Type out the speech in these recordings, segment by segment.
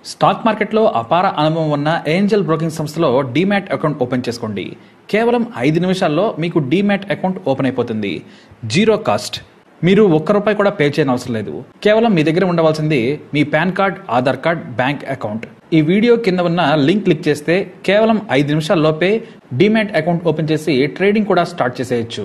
stock మార్కెట్లో అపార అనుభవం ఉన్న ఏంజల్ బ్రోకింగ్ సంస్థలో డీమ్యాట్ అకౌంట్ ఓపెన్ చేసుకోండి కేవలం ఐదు నిమిషాల్లో మీకు డీమ్యాట్ అకౌంట్ ఓపెన్ అయిపోతుంది జీరో కాస్ట్ మీరు ఒక్క రూపాయి కూడా పే చేయని అవసరం లేదు కేవలం మీ దగ్గర ఉండవలసింది మీ PAN card Aadhaar card bank account ఈ వీడియో కింద ఉన్న లింక్ క్లిక్ చేస్తే కేవలం ఐదు నిమిషాల్లోపే డీమ్యాట్ అకౌంట్ ఓపెన్ చేసి ట్రేడింగ్ కూడా స్టార్ట్ చేసేయచ్చు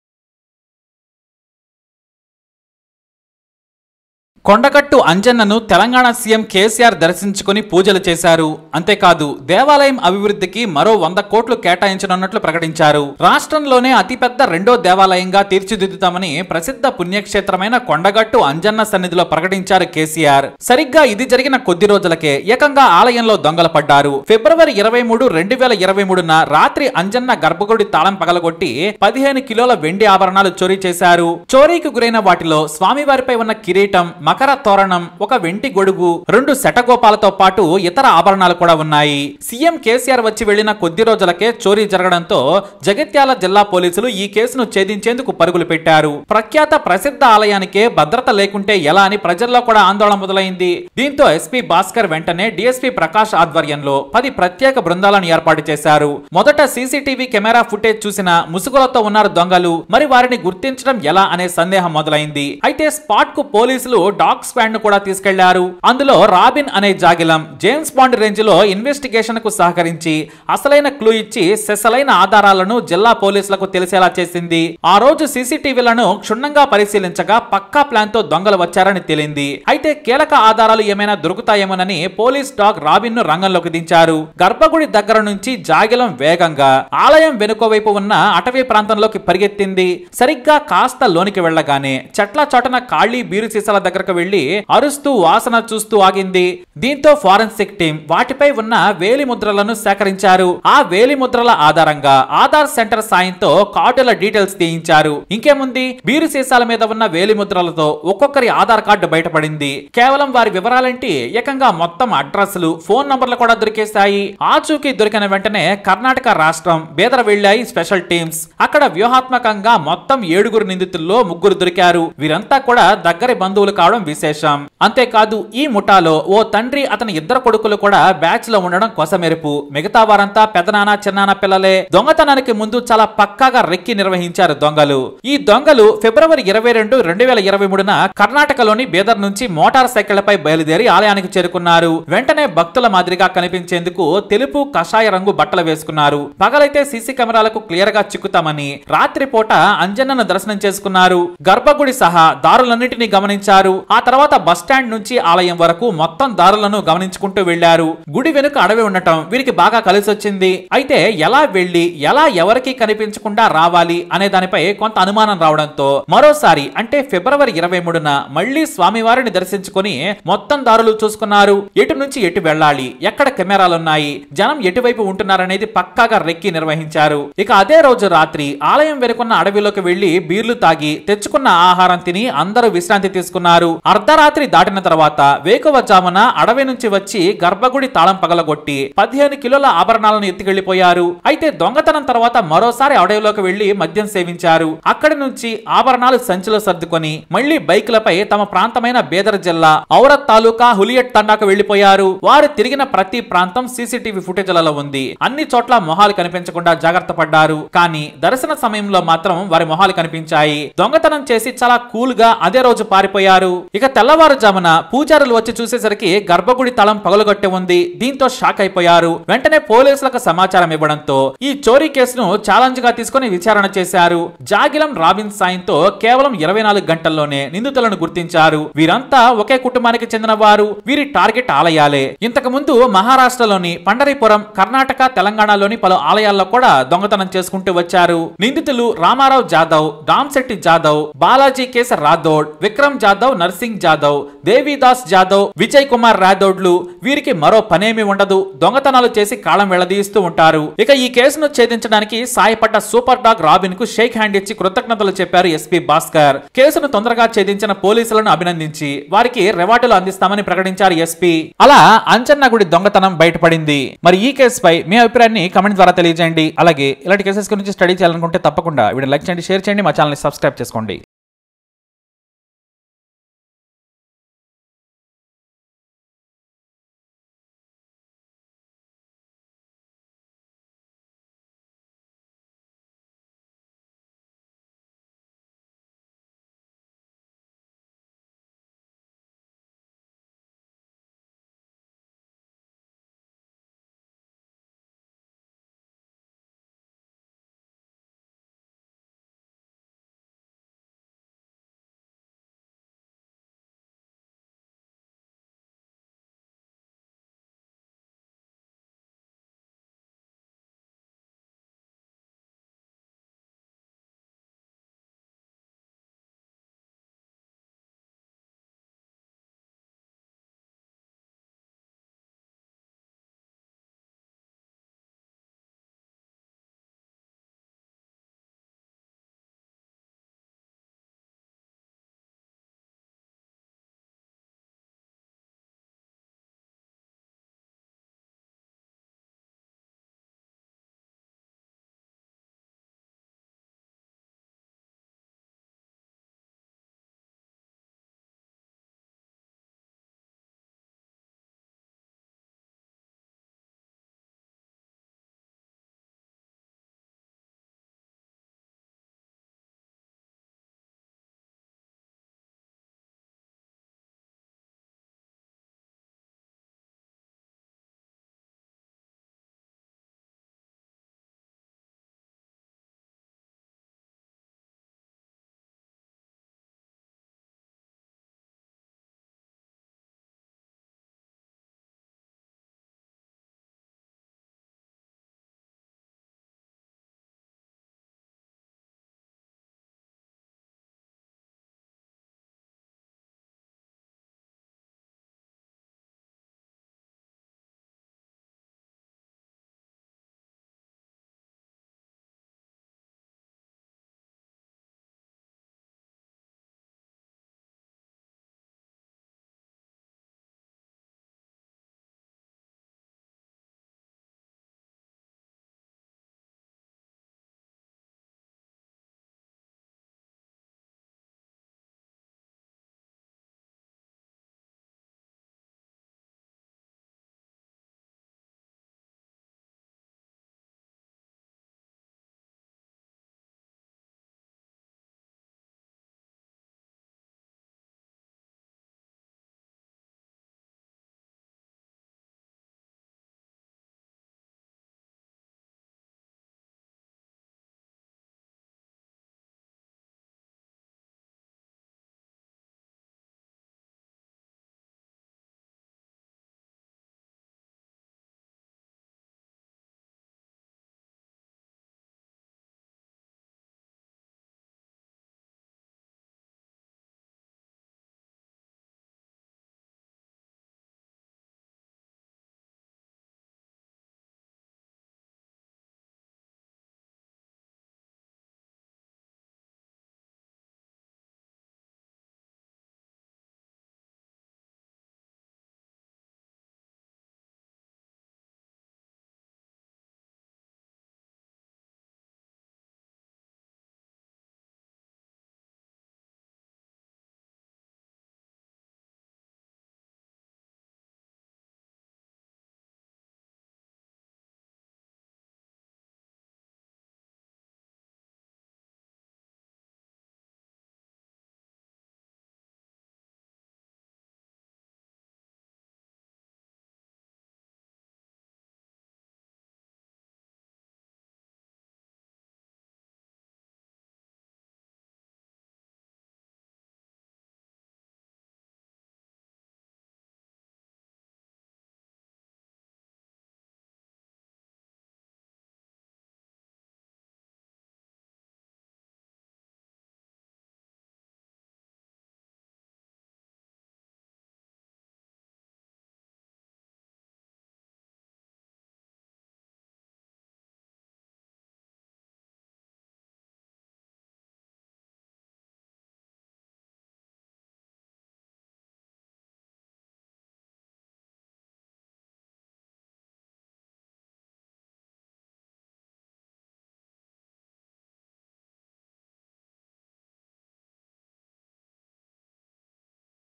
కొండగట్టు అంజన్నను తెలంగాణ సీఎం కేసీఆర్ దర్శించుకుని పూజలు చేశారు అంతేకాదు దేవాలయం అభివృద్ధికి మరో వంద కోట్లు కేటాయించనున్నట్లు ప్రకటించారు రాష్ట్రంలోనే అతిపెద్ద రెండో దేవాలయంగా తీర్చిదిద్దుతామని ప్రసిద్ధ పుణ్యక్షేత్రమైన కొండగట్టు అంజన్న సన్నిధిలో ప్రకటించారు కేసీఆర్ సరిగ్గా ఇది జరిగిన కొద్ది రోజులకే ఏకంగా ఆలయంలో దొంగలు పడ్డారు ఫిబ్రవరి ఇరవై మూడు రెండు వేల ఇరవై మూడున రాత్రి అంజన్న గర్భగుడి తాళం పగలగొట్టి పదిహేను కిలోల వెండి ఆభరణాలు చోరీ చేశారు చోరీకి గురైన వాటిలో స్వామివారిపై ఉన్న కిరీటం మకర తోరణం ఒక వెండి గొడుగు రెండు శటగోపాలతో పాటు ఇతర ఆభరణాలు కూడా ఉన్నాయి సీఎం కేసీఆర్ వచ్చి వెళ్లిన కొద్ది రోజులకే చోరీ జరగడంతో జగిత్యాల జిల్లా పోలీసులు ఈ కేసును ఛేదించేందుకు పరుగులు పెట్టారు ప్రఖ్యాత ప్రసిద్ధ ఆలయానికే భద్రత లేకుంటే ఎలా అని ప్రజల్లో కూడా ఆందోళన మొదలైంది దీంతో ఎస్పీ భాస్కర్ వెంటనే డిఎస్పీ ప్రకాష్ ఆధ్వర్యంలో పది ప్రత్యేక బృందాలను ఏర్పాటు చేశారు మొదట సీసీటీవీ కెమెరా ఫుటేజ్ చూసిన ముసుగులతో ఉన్నారు దొంగలు మరి వారిని గుర్తించడం ఎలా అనే సందేహం మొదలైంది అయితే స్పాట్ కు పోలీసులు డాగ్ స్క్వాడ్ ను కూడా తీసుకెళ్లారు అందులో రాబిన్ అనే జాగిలం జేమ్స్ బాండ్ రేంజ్ లో ఇన్వెస్టిగేషన్ కు సహకరించి అసలైన క్లూ ఇచ్చి సెసలైన ఆధారాలను జిల్లా పోలీసులకు తెలిసేలా చేసింది ఆ రోజు సీసీటీవీలను క్షుణ్ణంగా పరిశీలించగా పక్కా ప్లాన్ తో దొంగలు వచ్చారని తేలింది అయితే కీలక ఆధారాలు ఏమైనా దొరుకుతాయేమోనని పోలీస్ డాగ్ రాబిన్ ను రంగంలోకి దించారు గర్భగుడి దగ్గర నుంచి జాగిలం వేగంగా ఆలయం వెనుక వైపు ఉన్న అటవీ ప్రాంతంలోకి పరిగెత్తింది సరిగ్గా కాస్త లోనికి వెళ్ళగానే చెట్ల చోటన ఖాళీ బీరు సీసాల దగ్గరకు వెళ్లి అరుస్తూ వాసన చూస్తూ ఆగింది దీంతో ఫారెన్సిక్ టీం వాటిపై ఉన్న వేలి ముద్రలను సేకరించారు ఆ వేలి ముద్రల ఆధారంగా ఆధార్ సెంటర్ సాయంతో కార్డుల డీటెయిల్స్ తీయించారు ఇంకేముంది బీరు సీసాల మీద ఉన్న వేలి ముద్రలతో ఒక్కొక్కరి ఆధార్ కార్డు బయటపడింది కేవలం వారి వివరాలంటే ఏకంగా మొత్తం అడ్రస్లు ఫోన్ నంబర్లు కూడా దొరికేశాయి ఆచూకీ దొరికిన వెంటనే కర్ణాటక రాష్ట్రం బేదర వెళ్లాయి స్పెషల్ టీమ్స్ అక్కడ వ్యూహాత్మకంగా మొత్తం ఏడుగురు నిందితుల్లో ముగ్గురు దొరికారు వీరంతా కూడా దగ్గరి బంధువులు కావడం విశేషం అంతేకాదు ఈ ముఠాలో ఓ తండ్రి అతని ఇద్దరు కొడుకులు కూడా బ్యాచ్ లో ఉండడం కొసమెరుపు మిగతా వారంతా పెదనాన్న చిన్నాన్న పిల్లలే దొంగతనానికి ముందు చాలా పక్కాగా రెక్కి నిర్వహించారు దొంగలు ఈ దొంగలు ఫిబ్రవరి ఇరవై రెండు రెండు వేల ఇరవై మూడున కర్ణాటకలోని బీదర్ నుంచి మోటార్ సైకిళ్లపై బయలుదేరి ఆలయానికి చేరుకున్నారు వెంటనే భక్తుల మాదిరిగా కనిపించేందుకు తెలుపు కషాయ రంగు బట్టలు వేసుకున్నారు పగలైతే సీసీ కెమెరాలకు క్లియర్ గా చిక్కుతామని రాత్రిపూట అంజన్నను దర్శనం చేసుకున్నారు గర్భగుడి సహా దారులన్నింటినీ గమనించారు ఆ తర్వాత బస్ స్టాండ్ నుంచి ఆలయం వరకు మొత్తం దారులను గమనించుకుంటూ వెళ్లారు గుడి వెనుక అడవి ఉండటం వీరికి బాగా కలిసి వచ్చింది అయితే ఎలా వెళ్లి ఎలా ఎవరికి కనిపించకుండా రావాలి అనే దానిపై కొంత అనుమానం రావడంతో మరోసారి అంటే ఫిబ్రవరి ఇరవై మూడున మళ్లీ స్వామివారిని దర్శించుకుని మొత్తం దారులు చూసుకున్నారు ఎటు నుంచి ఎటు వెళ్ళాలి ఎక్కడ కెమెరాలున్నాయి జనం ఎటువైపు ఉంటున్నారనేది పక్కాగా రెక్కి నిర్వహించారు ఇక అదే రోజు రాత్రి ఆలయం వెనుకున్న అడవిలోకి వెళ్లి బీర్లు తాగి తెచ్చుకున్న ఆహారం తిని అందరూ విశ్రాంతి తీసుకున్నారు అర్ధరాత్రి దాటిన తర్వాత వేకువజామున అడవి నుంచి వచ్చి గర్భగుడి తాళం పగలగొట్టి పదిహేను కిలోల ఆభరణాలను ఎత్తుకెళ్లిపోయారు అయితే దొంగతనం తర్వాత మరోసారి అడవిలోకి వెళ్లి మద్యం సేవించారు అక్కడి నుంచి ఆభరణాలు సంచిలో సర్దుకొని మళ్లీ బైకులపై తమ ప్రాంతమైన బేదర్ జిల్లా ఔరత్ తాలూకా హులియట్ తండాకు వెళ్లిపోయారు వారు తిరిగిన ప్రతి ప్రాంతం సీసీటీవీ ఫుటేజ్లలో ఉంది అన్ని చోట్ల మొహాలు కనిపించకుండా జాగ్రత్త పడ్డారు కానీ దర్శన సమయంలో మాత్రం వారి మొహాలు కనిపించాయి దొంగతనం చేసి చాలా కూల్ గా అదే రోజు పారిపోయారు ఇక తెల్లవారుజామున పూజారులు వచ్చి చూసేసరికి గర్భగుడి తలం పగలగొట్టి ఉంది దీంతో షాక్ అయిపోయారు వెంటనే పోలీసులకు సమాచారం ఇవ్వడంతో ఈ చోరీ కేసును ఛాలెంజ్ గా తీసుకుని విచారణ చేశారు జాగిలం రాబిన్ సాయంతో కేవలం ఇరవై నాలుగు గంటల్లోనే నిందితులను గుర్తించారు వీరంతా ఒకే కుటుంబానికి చెందిన వారు వీరి టార్గెట్ ఆలయాలే ఇంతకు ముందు మహారాష్ట్రలోని పండరీపురం కర్ణాటక తెలంగాణలోని పలు ఆలయాల్లో కూడా దొంగతనం చేసుకుంటూ వచ్చారు నిందితులు రామారావు జాదవ్ రామ్శెట్టి జాదవ్ బాలాజీ కేసర్ రాథోడ్ విక్రమ్ జాదవ్ నర్సింగ్ జాదవ్ దేవిదాస్ జాదవ్ విజయ్ కుమార్ రాథోడ్లు వీరికి మరో పనేమి ఉండదు దొంగతనాలు చేసి కాలం వెళ్లదీస్తూ ఉంటారు ఇక ఈ కేసును ఛేదించడానికి సాయపడ్డ సూపర్ డాగ్ రాబిన్ కు షేక్ హ్యాండ్ ఇచ్చి కృతజ్ఞతలు చెప్పారు ఎస్పీ భాస్కర్ కేసును తొందరగా ఛేదించిన పోలీసులను అభినందించి వారికి రివార్డులు అందిస్తామని ప్రకటించారు ఎస్పీ అలా అంచన్న గుడి దొంగతనం బయటపడింది మరి ఈ కేసుపై మీ అభిప్రాయాన్ని కమెంట్ ద్వారా తెలియజేయండి అలాగే ఇలాంటి కేసెస్ గురించి స్టడీ చేయాలనుకుంటే తప్పకుండా వీడియో లైక్ చేయండి షేర్ చేయండి మా ఛానల్ సబ్స్క్రైబ్ చేసుకోండి